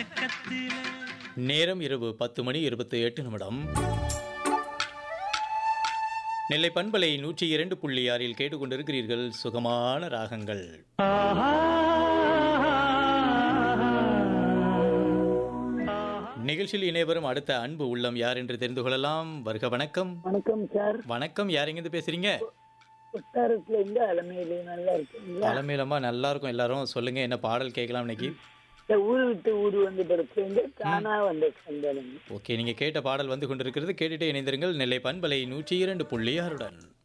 பக்கத்துல நேரம் இரவு பத்து மணி இருபத்தி எட்டு நிமிடம் நெல்லை பண்பலை நூற்றி இரண்டு புள்ளி ஆறில் கேட்டுக்கொண்டிருக்கிறீர்கள் சுகமான ராகங்கள் நிகழ்ச்சியில் இணைவரும் அடுத்த அன்பு உள்ளம் யார் என்று தெரிந்து கொள்ளலாம் வருக வணக்கம் வணக்கம் சார் வணக்கம் யார் எங்கிருந்து பேசுறீங்க வட்டாரத்துல இருந்து அலமையிலே நல்லா இருக்குங்களா தலைமையிலமா நல்லா இருக்கும் எல்லாரும் சொல்லுங்க என்ன பாடல் கேட்கலாம் இன்னைக்கு இந்த ஊரு விட்டு ஊரு வந்து பிறப்பு தானா வந்த சந்தனம் ஓகே நீங்க கேட்ட பாடல் வந்து கொண்டிருக்கிறது கேட்டுட்டே இணைந்திருங்கள் நெல்லை பண்பலை நூற்றி இரண்டு புள்ளி ஆறுடன்